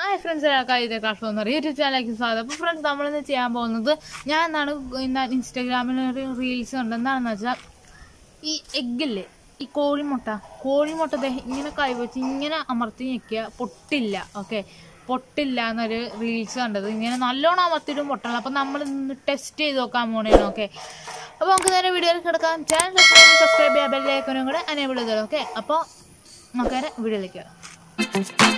Hi friends കൈത class എന്ന് പറയും YouTube ചാനലിലേക്ക് സ്വാഗതം അപ്പോൾ ഫ്രണ്ട്സ് നമ്മളിന്ന് ചെയ്യാൻ പോകുന്നത് ഞാൻ എന്താണ് എന്താ ഇൻസ്റ്റാഗ്രാമിൽ ഒരു റീൽസ് ഉണ്ട് എന്താണെന്ന് വെച്ചാൽ ഈ എഗ്ഗില്ലേ ഈ കോഴിമുട്ട കോഴിമുട്ട ദേ ഇങ്ങനെ കൈവച്ച് ഇങ്ങനെ അമർത്തി ഞെക്കുക പൊട്ടില്ല ഓക്കെ പൊട്ടില്ല എന്നൊരു റീൽസ് കണ്ടത് ഇങ്ങനെ നല്ലോണം അമർത്തിയിട്ടും പൊട്ടണം അപ്പം നമ്മൾ ഇന്ന് ടെസ്റ്റ് ചെയ്ത് നോക്കാൻ പോണേണ് ഓക്കെ അപ്പോൾ നമുക്ക് നേരെ വീഡിയോയിൽ കിടക്കാം ചാനൽ സബ്സ്ക്രൈബ് ചെയ്യാൻ ബെല്ലേക്കനും കൂടെ എനേബിൾ ചെയ്തോളൂ ഓക്കെ അപ്പോൾ നമുക്ക് നേരെ വീഡിയോയിലേക്ക് കിടക്കാം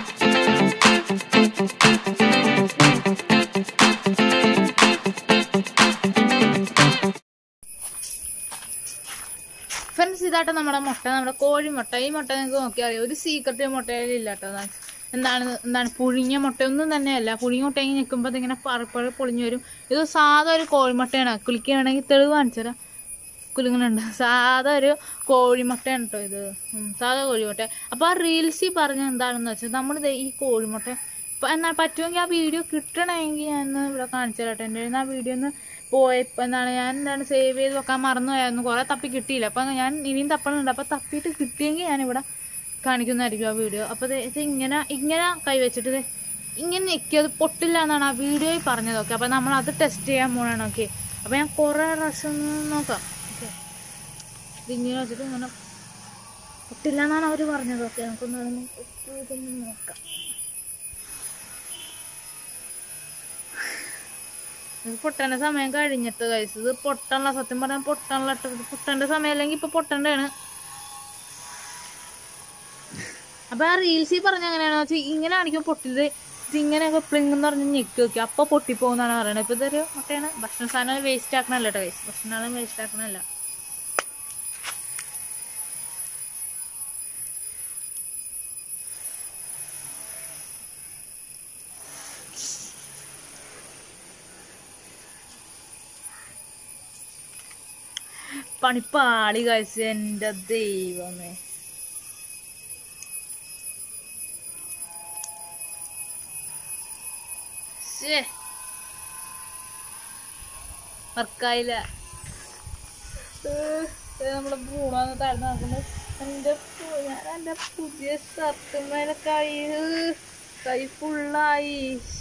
ഫ്രണ്ട്സ് ഇതാട്ടോ നമ്മുടെ മുട്ട നമ്മുടെ കോഴി മുട്ട ഈ മുട്ട നിങ്ങൾക്ക് നോക്കിയാൽ അറിയാം ഒരു സീക്രട്ട് മുട്ടയിലില്ല കേട്ടോ എന്താണ് എന്താണ് പുഴുങ്ങിയ മുട്ട ഒന്നും തന്നെയല്ല പുഴുങ്ങിയ മുട്ട ഇങ്ങനെ നിൽക്കുമ്പോൾ ഇതിങ്ങനെ പറപ്പഴ പൊളിഞ്ഞു വരും ഇത് സാധാ ഒരു കോഴിമുട്ടയാണ് കുളിക്കുകയാണെങ്കിൽ തെളിവ് കാണിച്ചുതരാം കുലുങ്ങുന്നുണ്ട് സാധാ ഒരു കോഴിമുട്ടയാണ് കേട്ടോ ഇത് ഉം, സാധാ കോഴിമുട്ട അപ്പോൾ ആ റീൽസിൽ പറഞ്ഞ എന്താണെന്ന് വെച്ചാൽ നമ്മൾ ഈ കോഴിമുട്ട ഇപ്പം എന്നാൽ പറ്റുമെങ്കിൽ ആ വീഡിയോ കിട്ടണമെങ്കിൽ ഞാൻ ഒന്ന് ഇവിടെ കാണിച്ചു തരാട്ടെ എൻ്റെ കയ്യിൽ നിന്ന് ആ വീഡിയോ ഒന്ന് പോയപ്പോൾ എന്താണ് ഞാൻ എന്താണ് സേവ് ചെയ്ത് വെക്കാൻ മറന്നുപോയായിരുന്നു കുറേ തപ്പി കിട്ടിയില്ല അപ്പം ഞാൻ ഇനിയും തപ്പണുണ്ട് അപ്പോൾ തപ്പിയിട്ട് കിട്ടിയെങ്കിൽ ഞാനിവിടെ കാണിക്കുന്നതായിരിക്കും ആ വീഡിയോ അപ്പോൾ ദേ ഇത് ഇങ്ങനെ ഇങ്ങനെ കൈ വെച്ചിട്ട് ദേ ഇങ്ങനെ നിൽക്കുക അത് പൊട്ടില്ല എന്നാണ് ആ വീഡിയോയിൽ പറഞ്ഞതൊക്കെ അപ്പോൾ നമ്മൾ അത് ടെസ്റ്റ് ചെയ്യാൻ പോകണം ഓക്കെ അപ്പോൾ ഞാൻ കുറേ പ്രാവശ്യം ഒന്ന് നോക്കാം ഓക്കെ ഇതിങ്ങനെ വെച്ചിട്ട് ഇങ്ങനെ പൊട്ടില്ല എന്നാണ് അവർ പറഞ്ഞത് ഓക്കെ നമുക്കൊന്ന് അതൊന്ന് ഇതൊന്ന് നോക്കാം ഇത് പൊട്ടേണ്ട സമയം കഴിഞ്ഞിട്ട് കഴിച്ചു ഇത് പൊട്ടണ സത്യം പറഞ്ഞാൽ പൊട്ടണ ഇത് പൊട്ടേണ്ട സമയം അല്ലെങ്കിൽ ഇപ്പൊ പൊട്ടണ്ടാണ് അപ്പൊ ആ റീൽസിൽ പറഞ്ഞ എങ്ങനെയാണെന്ന് വെച്ചാൽ ഇങ്ങനെ ആണെങ്കിൽ പൊട്ടിയത് ഇത് ഇങ്ങനെയൊക്കെ പ്ലിങ് എന്ന് പറഞ്ഞ് ഞെക്കി വെക്കുക അപ്പൊ പൊട്ടിപ്പോകുന്നാണ് പറയുന്നത് ഇപ്പൊ ഇതൊരു മുട്ടയാണ് ഭക്ഷണ സാധനം വേസ്റ്റ് ആക്കണല്ല കേട്ടോ കഴിച്ചു ഭക്ഷണം വേസ്റ്റ് ആക്കണല്ല പണിപ്പാളി കഴിച്ചു എന്റെ ദൈവമേ ശ്ശേ. വർക്കായില്ല ഏഹ്, ഇത് നമ്മളെ പൂണാന്ന് താഴ്ന്നു നോക്കുമ്പോൾ എന്റെ പു- ഞാൻ എന്റെ പുതിയ ഷർട്ടുമേലെ കൈ ഏഹ്, കൈ ഫുള്ളായി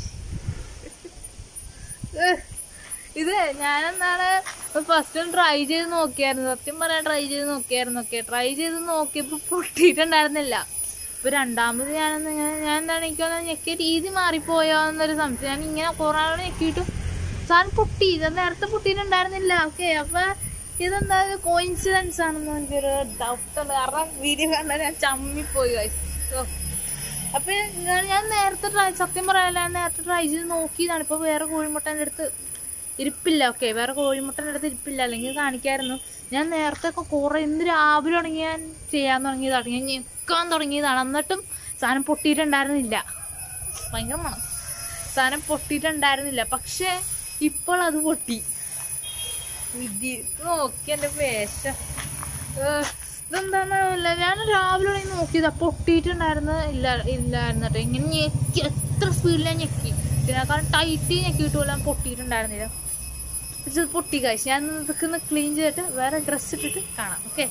ഏഹ്, ഇത് ഞാനെന്താണ് ഫസ്റ്റ് ട്രൈ ചെയ്ത് നോക്കിയായിരുന്നു സത്യം പറയാൻ ട്രൈ ചെയ്ത് നോക്കിയായിരുന്നു ഒക്കെ ട്രൈ ചെയ്ത് നോക്കിയപ്പോൾ പൊട്ടിയിട്ടുണ്ടായിരുന്നില്ല ഇപ്പൊ രണ്ടാമത് ഞാനൊന്ന് ഇങ്ങനെ ഞാൻ എന്താണ് എനിക്കൊന്ന് ഞെക്കിയ രീതി മാറിപ്പോയോ എന്നൊരു സംശയം ഞാൻ ഇങ്ങനെ കുറേ നാൾ ഞെക്കിയിട്ടും സാധനം പൊട്ടി ഇത് നേരത്തെ പൊട്ടിയിട്ടുണ്ടായിരുന്നില്ല ഓക്കെ അപ്പൊ ഇതെന്താ കോയിൻസിഡൻസ് ആണെന്ന് എനിക്കൊരു ഡൗട്ട് ഉണ്ട് കാരണം വീഡിയോ കണ്ടാൽ ഞാൻ ചമ്മിപ്പോയി guys. ഓ അപ്പൊ ഞാൻ- ഞാൻ നേരത്തെ ട്രൈ സത്യം പറയാല്ല ഞാൻ നേരത്തെ ട്രൈ ചെയ്ത് നോക്കിയതാണ് ഇപ്പൊ വേറെ കോഴിമുട്ടൻ്റെ അടുത്ത് ഇരിപ്പില്ല ഓക്കെ വേറെ കോഴിമുട്ടൻ്റെ അടുത്ത് ഇരിപ്പില്ല അല്ലെങ്കിൽ കാണിക്കായിരുന്നു ഞാൻ നേരത്തെ ഒക്കെ കുറെ ഇന്ന് രാവിലെ തുടങ്ങി ഞാൻ ചെയ്യാൻ തുടങ്ങിയതാണ് ഞാൻ ഞെക്കാൻ തുടങ്ങിയതാണ് എന്നിട്ടും സാധനം പൊട്ടിയിട്ടുണ്ടായിരുന്നില്ല ഭയങ്കര മണം സാധനം പൊട്ടിയിട്ടുണ്ടായിരുന്നില്ല പക്ഷേ ഇപ്പോൾ അത് പൊട്ടി വിധി നോക്കി എൻ്റെ വേഷം ഏഹ്, ഇതെന്താണെന്നല്ല ഞാൻ രാവിലെ തുടങ്ങി നോക്കിയതാ പൊട്ടിയിട്ടുണ്ടായിരുന്നു ഇല്ല ഇല്ലായിരുന്നു കേട്ടോ ഇങ്ങനെ ഞെക്കി എത്ര സ്പീഡിലാണ് ഞെക്കി ഇതിനേക്കാളും ടൈറ്റ് ഞെക്കിയിട്ട് പോലും പൊട്ടിയിട്ടുണ്ടായിരുന്നില്ല പക്ഷെ ഇത് പൊട്ടി കഴിച്ചു ഞാൻ ഇതൊക്കെ ഒന്ന് ക്ലീൻ ചെയ്തിട്ട് വേറെ ഡ്രസ്സ് ഇട്ടിട്ട് കാണാം ഓക്കെ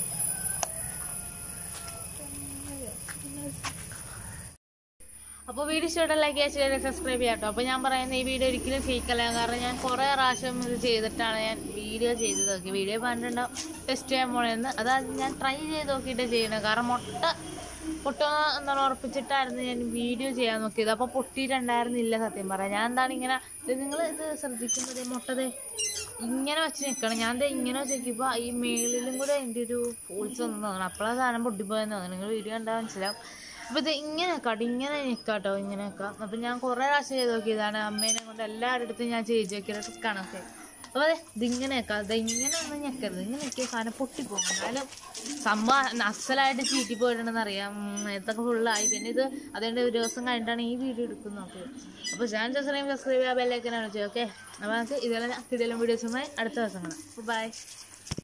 അപ്പോൾ വീഡിയോ ഇഷ്ടപ്പെട്ട ലൈക്ക് ചെയ്യാൻ സബ്സ്ക്രൈബ് ചെയ്യാം കേട്ടോ അപ്പോൾ ഞാൻ പറയുന്ന ഈ വീഡിയോ ഒരിക്കലും ഫേക്ക് അല്ല കാരണം ഞാൻ കുറേ പ്രാവശ്യം ഇത് ചെയ്തിട്ടാണ് ഞാൻ വീഡിയോ ചെയ്ത് നോക്കി വീഡിയോ പറഞ്ഞിട്ടുണ്ടാവും ടെസ്റ്റ് ചെയ്യാൻ പോണെന്ന് അത് ഞാൻ ട്രൈ ചെയ്ത് നോക്കിയിട്ട് ചെയ്യണത് കാരണം മുട്ട പൊട്ട എന്താണ് ഉറപ്പിച്ചിട്ടായിരുന്നു ഞാൻ വീഡിയോ ചെയ്യാൻ നോക്കിയത് അപ്പോൾ പൊട്ടിയിട്ടുണ്ടായിരുന്നില്ല സത്യം പറയാം ഞാൻ എന്താണ് ഇങ്ങനെ നിങ്ങൾ ഇത് ശ്രദ്ധിക്കുന്നത് മുട്ടത് ഇങ്ങനെ വെച്ച് നിൽക്കണം ഞാൻ ദേ ഇങ്ങനെ വെച്ച് നോക്കിയപ്പോൾ ഈ മേളിലും കൂടെ എൻ്റെ ഒരു ഫോൾസ് വന്നു തോന്നണം അപ്പോഴാണ് സാധനം പൊട്ടിപ്പോയെന്ന് തോന്നുന്നു നിങ്ങൾ വീഡിയോ കണ്ടാൽ മനസ്സിലാവും അപ്പോൾ ഇത് ഇങ്ങനെ കാട്ടോ ഇങ്ങനെ നിൽക്കാട്ടോ ഇങ്ങനെയൊക്കെ അപ്പം ഞാൻ കുറേ പ്രാവശ്യം ചെയ്ത് നോക്കിയതാണ് അമ്മേനെ കൊണ്ട് എല്ലാവരുടെ അടുത്തും ഞാൻ ചെയ്ത് നോക്കിയത് കണക്കെ അപ്പോൾ അതെ ഇതിങ്ങനെയൊക്കെ അത് ഇങ്ങനെ ഒന്നും ഞെക്കരുത് ഇങ്ങനെ ഞെക്കിയ സാധനം പൊട്ടിപ്പോകും എന്നാലും സംഭവം അസലായിട്ട് ചീറ്റി പോയിട്ടുണ്ടെന്ന് അറിയാം ഉം, ഇതൊക്കെ ഫുള്ളായി പിന്നെ ഇത് അതുകൊണ്ട് ഒരു ദിവസം കഴിഞ്ഞിട്ടാണ് ഈ വീഡിയോ എടുക്കുന്നത് നോക്കിയത് അപ്പോൾ ഞാൻ സബ്സ്ക്രൈബ് സബ്സ്ക്രൈബ് ചെയ്യാൻ ബെല്ലൈക്കനാണ് വെച്ചത് ഓക്കെ അപ്പോൾ നമുക്ക് ഇതെല്ലാം കിടിലും വീഡിയോസുമായി അടുത്ത ദിവസം കാണാം ബൈ